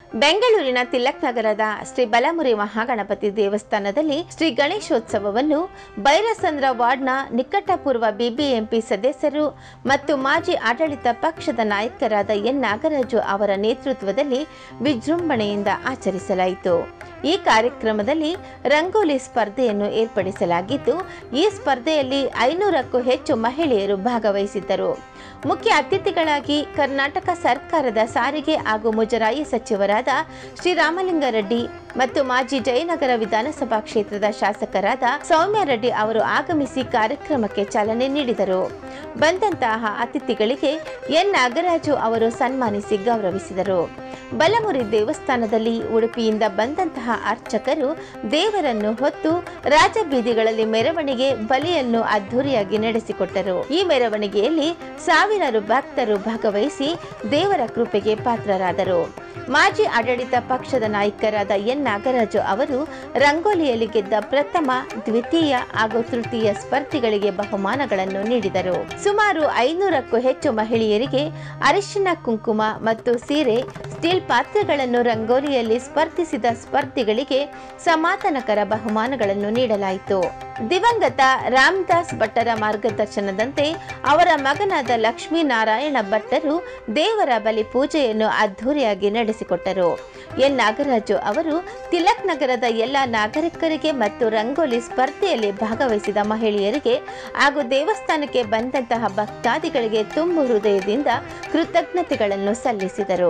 ಬೆಂಗಳೂರಿನ ತಿಲಕ್ ನಗರದ ಶ್ರೀ ಬಲಮುರಿ ಮಹಾಗಣಪತಿ ದೇವಸ್ಥಾನದಲ್ಲಿ ಶ್ರೀ ಗಣೇಶೋತ್ಸವವನ್ನು ಬೈರಸಂದ್ರ ವಾರ್ಡ್ನ ನಿಕಟಪೂರ್ವ ಬಿಬಿಎಂಪಿ ಸದಸ್ಯರು ಮತ್ತು ಮಾಜಿ ಆಡಳಿತ ಪಕ್ಷದ ನಾಯಕರಾದ ಎನ್ ನಾಗರಾಜು ಅವರ ನೇತೃತ್ವದಲ್ಲಿ ವಿಜೃಂಭಣೆಯಿಂದ ಆಚರಿಸಲಾಯಿತು ಈ ಕಾರ್ಯಕ್ರಮದಲ್ಲಿ ರಂಗೋಲಿ ಸ್ಪರ್ಧೆಯನ್ನು ಏರ್ಪಡಿಸಲಾಗಿದ್ದು ಈ ಸ್ಪರ್ಧೆಯಲ್ಲಿ ಐನೂರಕ್ಕೂ ಹೆಚ್ಚು ಮಹಿಳೆಯರು ಭಾಗವಹಿಸಿದ್ದರು ಮುಖ್ಯ ಅತಿಥಿಗಳಾಗಿ ಕರ್ನಾಟಕ ಸರ್ಕಾರದ ಸಾರಿಗೆ ಹಾಗೂ ಮುಜರಾಯಿ ಸಚಿವರಾದ ಶ್ರೀರಾಮಲಿಂಗಾರೆಡ್ಡಿ ಮತ್ತು ಮಾಜಿ ಜಯನಗರ ವಿಧಾನಸಭಾ ಕ್ಷೇತ್ರದ ಶಾಸಕರಾದ ಸೌಮ್ಯ ರೆಡ್ಡಿ ಅವರು ಆಗಮಿಸಿ ಕಾರ್ಯಕ್ರಮಕ್ಕೆ ಚಾಲನೆ ನೀಡಿದರು ಬಂದಂತಹ ಅತಿಥಿಗಳಿಗೆ ಎನ್ ನಾಗರಾಜು ಅವರು ಸನ್ಮಾನಿಸಿ ಗೌರವಿಸಿದರು ಬಲಮುರಿ ದೇವಸ್ಥಾನದಲ್ಲಿ ಉಡುಪಿಯಿಂದ ಬಂದಂತಹ ಅರ್ಚಕರು ದೇವರನ್ನು ಹೊತ್ತು ರಾಜಬೀದಿಗಳಲ್ಲಿ ಮೆರವಣಿಗೆ ಬಲಿಯನ್ನು ಅದ್ಧೂರಿಯಾಗಿ ನಡೆಸಿಕೊಟ್ಟರು ಈ ಮೆರವಣಿಗೆಯಲ್ಲಿ ಸಾವಿರಾರು ಭಕ್ತರು ಭಾಗವಹಿಸಿ ದೇವರ ಕೃಪೆಗೆ ಪಾತ್ರರಾದರು ಮಾಜಿ ಆಡಳಿತ ಪಕ್ಷದ ನಾಯಕರಾದ ಎನ್ ನಾಗರಾಜು ಅವರು ರಂಗೋಲಿಯಲ್ಲಿ ಗೆದ್ದ ಪ್ರಥಮ ದ್ವಿತೀಯ ಹಾಗೂ ತೃತೀಯ ಸ್ಪರ್ಧಿಗಳಿಗೆ ಬಹುಮಾನಗಳನ್ನು ನೀಡಿದರು ಸುಮಾರು ಐನೂರಕ್ಕೂ ಹೆಚ್ಚು ಮಹಿಳೆಯರಿಗೆ ಅರಿಶಿನ ಕುಂಕುಮ ಮತ್ತು ಸೀರೆ ಸ್ಟೀಲ್ ಪಾತ್ರೆಗಳನ್ನು ರಂಗೋಲಿಯಲ್ಲಿ ಸ್ಪರ್ಧಿಸಿದ ಸ್ಪರ್ಧಿಗಳಿಗೆ ಸಮಾಧಾನಕರ ಬಹುಮಾನಗಳನ್ನು ನೀಡಲಾಯಿತು ದಿವಂಗತ ರಾಮದಾಸ್ ಭಟ್ಟರ ಮಾರ್ಗದರ್ಶನದಂತೆ ಅವರ ಮಗನಾದ ಲಕ್ಷ್ಮೀನಾರಾಯಣ ಭಟ್ಟರು ದೇವರ ಬಲಿ ಪೂಜೆಯನ್ನು ಅದ್ಧೂರಿಯಾಗಿ ನಡೆಸಿಕೊಟ್ಟರು ಎನ್ ನಾಗರಾಜು ಅವರು ತಿಲಕ್ ನಗರದ ಎಲ್ಲ ನಾಗರಿಕರಿಗೆ ಮತ್ತು ರಂಗೋಲಿ ಸ್ಪರ್ಧೆಯಲ್ಲಿ ಭಾಗವಹಿಸಿದ ಮಹಿಳೆಯರಿಗೆ ಹಾಗೂ ದೇವಸ್ಥಾನಕ್ಕೆ ಬಂದಂತಹ ಭಕ್ತಾದಿಗಳಿಗೆ ತುಂಬು ಹೃದಯದಿಂದ ಕೃತಜ್ಞತೆಗಳನ್ನು ಸಲ್ಲಿಸಿದರು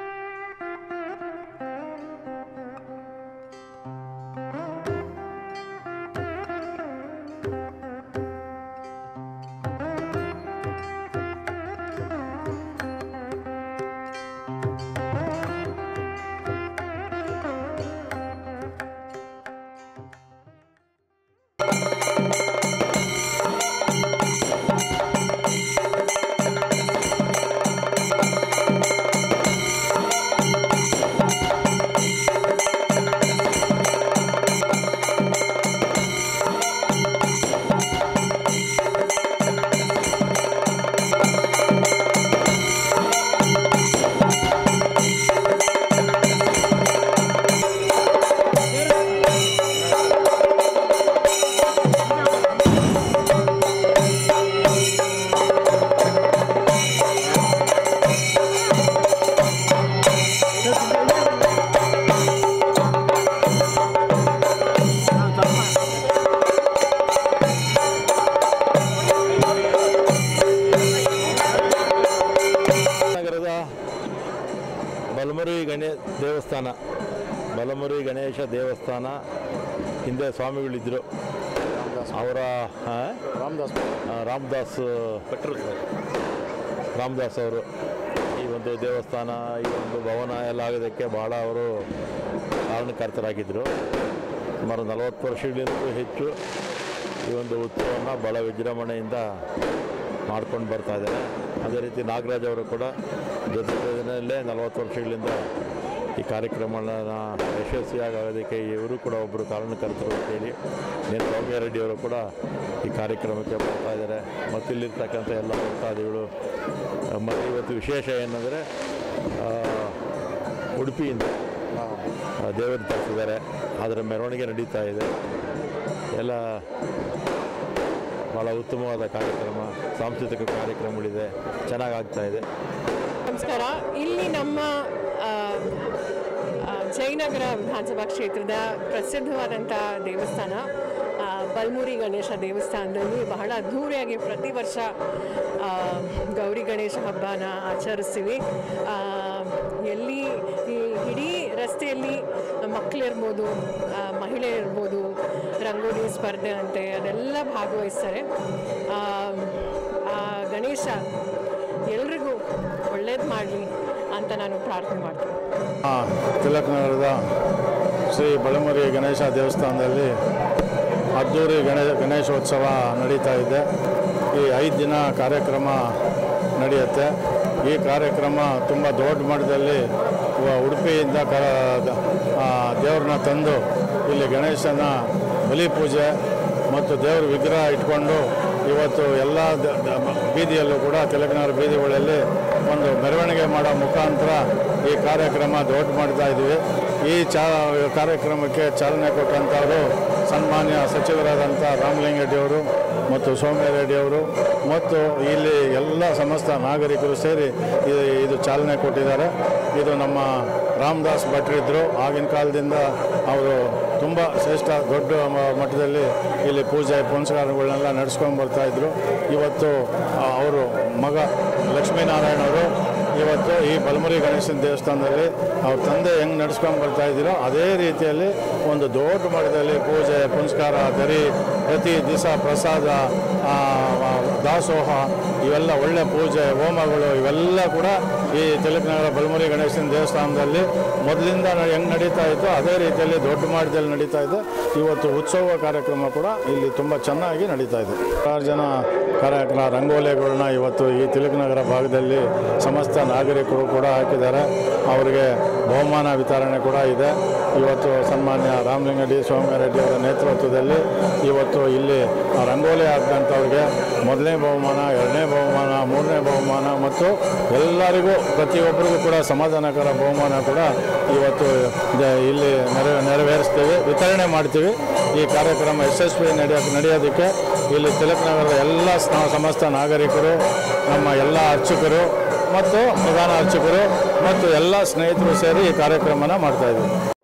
ನಗರದ ಬಲಮುರಿ ಗಣೇ ದೇವಸ್ಥಾನ ಬಲಮುರಿ ಗಣೇಶ ದೇವಸ್ಥಾನ ಹಿಂದೆ ಸ್ವಾಮಿಗಳಿದ್ದರು ಅವರ ಆ? ರಾಮದಾಸ್ ಆ, ರಾಮದಾಸ್ ಭಟ್ರು ರಾಮದಾಸ್ ಅವರು ಈ ಒಂದು ದೇವಸ್ಥಾನ ಈ ಒಂದು ಭವನ ಎಲ್ಲ ಆಗೋದಕ್ಕೆ ಭಾಳ ಅವರು ಕಾರಣಕರ್ತರಾಗಿದ್ದರು ಸುಮಾರು ನಲವತ್ತು ವರ್ಷಗಳಿಂದಲೂ ಹೆಚ್ಚು ಈ ಒಂದು ಉತ್ಸವವನ್ನು ಭಾಳ ವಿಜೃಂಭಣೆಯಿಂದ ಮಾಡ್ಕೊಂಡು ಬರ್ತಾ ಇದ್ದಾರೆ ಅದೇ ರೀತಿ ನಾಗರಾಜ್ ಅವರು ಕೂಡ ಜೊತೆ ಜೊತೆಯಲ್ಲೇ ನಲವತ್ತು ವರ್ಷಗಳಿಂದ ಈ ಕಾರ್ಯಕ್ರಮಗಳನ್ನ ಯಶಸ್ವಿಯಾಗೋದಕ್ಕೆ ಇವರು ಕೂಡ ಒಬ್ಬರು ಕಾರಣಕರ್ತರು ಅಂತೇಳಿ ನೇನು ಸೌಮ್ಯ ರೆಡ್ಡಿ ಅವರು ಕೂಡ ಈ ಕಾರ್ಯಕ್ರಮಕ್ಕೆ ಬರ್ತಾ ಇದ್ದಾರೆ ಮತ್ತು ಇಲ್ಲಿರ್ತಕ್ಕಂಥ ಎಲ್ಲ ಭಕ್ತಾದಿಗಳು ಮತ್ತು ಇವತ್ತು ವಿಶೇಷ ಏನಂದರೆ ಉಡುಪಿಯಿಂದ ಆ, ದೇವರು ತರಿಸಿದ್ದಾರೆ ಅದರ ಮೆರವಣಿಗೆ ನಡೀತಾ ಇದೆ ಎಲ್ಲ ಭಾಳ ಉತ್ತಮವಾದ ಕಾರ್ಯಕ್ರಮ ಸಾಂಸ್ಕೃತಿಕ ಕಾರ್ಯಕ್ರಮಗಳಿದೆ ಚೆನ್ನಾಗಿ ಆಗ್ತಾ ಇದೆ ನಮಸ್ಕಾರ ಇಲ್ಲಿ ನಮ್ಮ ಆ, ಆ, ಜಯನಗರ ವಿಧಾನಸಭಾ ಕ್ಷೇತ್ರದ ಪ್ರಸಿದ್ಧವಾದಂಥ ದೇವಸ್ಥಾನ ಆ, ಬಲ್ಮುರಿ ಗಣೇಶ ದೇವಸ್ಥಾನದಲ್ಲಿ ಬಹಳ ಅದ್ಧೂರಿಯಾಗಿ ಪ್ರತಿ ವರ್ಷ ಆ, ಗೌರಿ ಗಣೇಶ ಹಬ್ಬನ ಆಚರಿಸ್ತೀವಿ ಆ, ಎಲ್ಲಿ ಈ ಇಡೀ ರಸ್ತೆಯಲ್ಲಿ ಮಕ್ಕಳಿರ್ಬೋದು ಆ, ಮಹಿಳೆ ಇರ್ಬೋದು ರಂಗೋಲಿ ಸ್ಪರ್ಧೆ ಅಂತೆ ಅದೆಲ್ಲ ಭಾಗವಹಿಸ್ತಾರೆ ಆ, ಆ ಗಣೇಶ ಎಲ್ರಿಗೂ ಒಳ್ಳೇದು ಮಾಡಲಿ ಅಂತ ನಾನು ಪ್ರಾರ್ಥನೆ ಮಾಡ್ತೀನಿ ಆ, ತಿಲಕ್ ನಗರದ ಶ್ರೀ ಬಲಮುರಿ ಗಣೇಶ ದೇವಸ್ಥಾನದಲ್ಲಿ ಅದ್ದೂರಿ ಗಣೇಶ ಗಣೇಶೋತ್ಸವ ನಡೀತಾ ಇದೆ ಈ ಐದು ದಿನ ಕಾರ್ಯಕ್ರಮ ನಡೆಯುತ್ತೆ ಈ ಕಾರ್ಯಕ್ರಮ ತುಂಬ ದೊಡ್ಡ ಮಟ್ಟದಲ್ಲಿ ಉ- ಉಡುಪಿಯಿಂದ ಕ ದೇವ್ರನ್ನ ತಂದು ಇಲ್ಲಿ ಗಣೇಶನ ಬಲಿ ಪೂಜೆ ಮತ್ತು ದೇವ್ರ ವಿಗ್ರಹ ಇಟ್ಕೊಂಡು ಇವತ್ತು ಎಲ್ಲ ದ- ದ- ಬೀದಿಯಲ್ಲೂ ಕೂಡ ತಿಲಕನಗರ ಬೀದಿಗಳಲ್ಲಿ ಒಂದು ಮೆರವಣಿಗೆ ಮಾಡೋ ಮುಖಾಂತರ ಈ ಕಾರ್ಯಕ್ರಮ ದೊಡ್ಡ ಮಾಡ್ತಾ ಇದ್ವಿ ಈ ಚಾ ಕಾರ್ಯಕ್ರಮಕ್ಕೆ ಚಾಲನೆ ಕೊಟ್ಟಂಥವರು ಸನ್ಮಾನ್ಯ ಸಚಿವರಾದಂಥ ರಾಮಲಿಂಗರೆಡ್ಡಿಯವರು ಮತ್ತು ಸೌಮ್ಯ ರೆಡ್ಡಿಯವರು ಮತ್ತು ಇಲ್ಲಿ ಎಲ್ಲ ಸಮಸ್ತ ನಾಗರಿಕರು ಸೇರಿ ಇದು ಇದು ಚಾಲನೆ ಕೊಟ್ಟಿದ್ದಾರೆ ಇದು ನಮ್ಮ ರಾಮದಾಸ್ ಭಟ್ರಿದ್ರು ಆಗಿನ ಕಾಲದಿಂದ ಅವರು ತುಂಬ ಶ್ರೇಷ್ಠ ದೊಡ್ಡ ಮ- ಮಟ್ಟದಲ್ಲಿ ಇಲ್ಲಿ ಪೂಜೆ ಪುನಸ್ಕಾರಗಳನ್ನೆಲ್ಲ ನಡೆಸ್ಕೊಂಡು ಬರ್ತಾ ಇದ್ರು ಇವತ್ತು ಆ, ಅವರು ಮಗ ಲಕ್ಷ್ಮೀನಾರಾಯಣ ಅವರು ಇವತ್ತು ಈ ಬಲಮುರಿ ಗಣೇಶನ ದೇವಸ್ಥಾನದಲ್ಲಿ ಅವ್ರ ತಂದೆ ಹೆಂಗೆ ನಡ್ಸ್ಕೊಂಡು ಬರ್ತಾ ಇದ್ದೀರೋ ಅದೇ ರೀತಿಯಲ್ಲಿ ಒಂದು ದೊಡ್ಡ ಮಟ್ಟದಲ್ಲಿ ಪೂಜೆ ಪುನಸ್ಕಾರ ದರಿ ಪ್ರತಿ ದಿವಸ ಪ್ರಸಾದ ಆ, ಆ, ದಾಸೋಹ ಇವೆಲ್ಲ ಒಳ್ಳೆ ಪೂಜೆ ಹೋಮಗಳು ಇವೆಲ್ಲ ಕೂಡ ಈ ತಿಲಕನಗರ ಬಲಮುರಿ ಗಣೇಶನ ದೇವಸ್ಥಾನದಲ್ಲಿ ಮೊದಲಿಂದ ಹೆಂಗೆ ನಡೀತಾ ಇತ್ತು ಅದೇ ರೀತಿಯಲ್ಲಿ ದೊಡ್ಡ ಮಟ್ಟದಲ್ಲಿ ನಡೀತಾ ಇದೆ ಇವತ್ತು ಉತ್ಸವ ಕಾರ್ಯಕ್ರಮ ಕೂಡ ಇಲ್ಲಿ ತುಂಬ ಚೆನ್ನಾಗಿ ನಡೀತಾ ಇದೆ ಸುಮಾರು ಜನ ಕಾರ್ಯಕ್ರಮ ರಂಗೋಲಿಗಳನ್ನ ಇವತ್ತು ಈ ತಿಲಕನಗರ ಭಾಗದಲ್ಲಿ ಸಮಸ್ತ ನಾಗರಿಕರು ಕೂಡ ಹಾಕಿದ್ದಾರೆ ಅವರಿಗೆ ಬಹುಮಾನ ವಿತರಣೆ ಕೂಡ ಇದೆ ಇವತ್ತು ಸನ್ಮಾನ್ಯ ರಾಮಲಿಂಗಡಿ ಸೋಮರೆಡ್ಡಿ ಅವರ ನೇತೃತ್ವದಲ್ಲಿ ಇವತ್ತು ಇಲ್ಲಿ ಆ ರಂಗೋಲಿ ಹಾಕಿದಂಥವ್ರಿಗೆ ಮೊದಲನೇ ಬಹುಮಾನ ಎರಡನೇ ಬಹುಮಾನ ಮೂರನೇ ಬಹುಮಾನ ಮತ್ತು ಎಲ್ಲರಿಗೂ ಪ್ರತಿಯೊಬ್ಬರಿಗೂ ಕೂಡ ಸಮಾಧಾನಕರ ಬಹುಮಾನ ಕೂಡ ಇವತ್ತು ದ- ಇಲ್ಲಿ ನೆರವೇ ನೆರವೇರಿಸ್ತೀವಿ ವಿತರಣೆ ಮಾಡ್ತೀವಿ ಈ ಕಾರ್ಯಕ್ರಮ ಯಶಸ್ವಿ ನಡೆಯೋಕ್ಕೆ ನಡೆಯೋದಕ್ಕೆ ಇಲ್ಲಿ ತಿಲಕನಗರದ ಎಲ್ಲ ಸ- ಸಮಸ್ತ ನಾಗರಿಕರು ನಮ್ಮ ಎಲ್ಲ ಅರ್ಚಕರು ಮತ್ತು ಪ್ರಧಾನ ಅರ್ಚಕರು ಮತ್ತು ಎಲ್ಲ ಸ್ನೇಹಿತರು ಸೇರಿ ಈ ಕಾರ್ಯಕ್ರಮನ ಮಾಡ್ತಾಯಿದ್ದೀವಿ